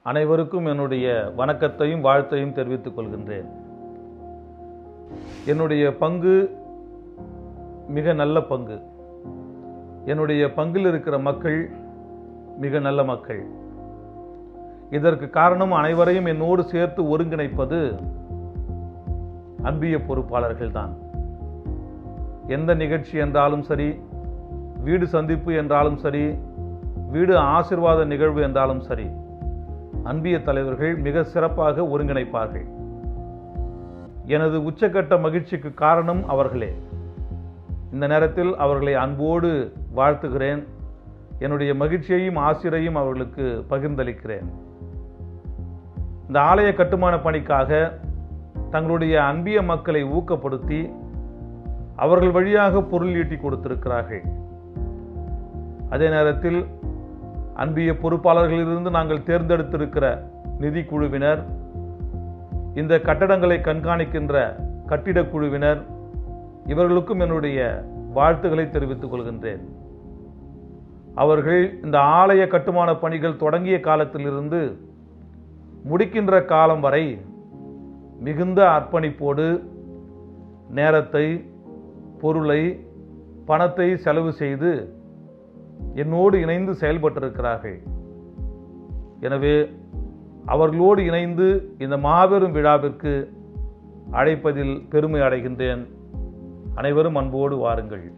அனைவருக்கும் என்னுடைய வணக்கத்தையும் வாழ்த்தையும் தெரிவித்துக் கொள்கின்றேன் என்னுடைய பங்கு மிக நல்ல பங்கு என்னுடைய பங்கில் இருக்கிற மக்கள் மிக நல்ல மக்கள் இதற்கு காரணம் அனைவரையும் என்னோடு சேர்த்து ஒருங்கிணைப்பது அன்பிய பொறுப்பாளர்கள்தான் எந்த நிகழ்ச்சி என்றாலும் சரி வீடு சந்திப்பு என்றாலும் சரி வீடு ஆசிர்வாத நிகழ்வு என்றாலும் சரி அன்பிய தலைவர்கள் மிக சிறப்பாக ஒருங்கிணைப்பார்கள் எனது உச்சக்கட்ட மகிழ்ச்சிக்கு காரணம் அவர்களே இந்த நேரத்தில் அவர்களை அன்போடு வாழ்த்துகிறேன் என்னுடைய மகிழ்ச்சியையும் ஆசிரியையும் அவர்களுக்கு பகிர்ந்தளிக்கிறேன் இந்த ஆலய கட்டுமான பணிக்காக தங்களுடைய அன்பிய மக்களை ஊக்கப்படுத்தி அவர்கள் வழியாக பொருள் ஈட்டி கொடுத்திருக்கிறார்கள் அதே நேரத்தில் அன்பிய பொறுப்பாளர்களிலிருந்து நாங்கள் தேர்ந்தெடுத்திருக்கிற நிதி குழுவினர் இந்த கட்டடங்களை கண்காணிக்கின்ற கட்டிடக் குழுவினர் இவர்களுக்கும் என்னுடைய வாழ்த்துக்களை தெரிவித்துக் கொள்கின்றேன் அவர்கள் இந்த ஆலய கட்டுமான பணிகள் தொடங்கிய காலத்திலிருந்து முடிக்கின்ற காலம் வரை மிகுந்த அர்ப்பணிப்போடு நேரத்தை பொருளை பணத்தை செலவு செய்து என்னோடு இணைந்து செயல்பட்டிருக்கிறார்கள் எனவே அவர்களோடு இணைந்து இந்த மாபெரும் விழாவிற்கு அழைப்பதில் பெருமை அடைகின்றேன் அனைவரும் அன்போடு வாருங்கள்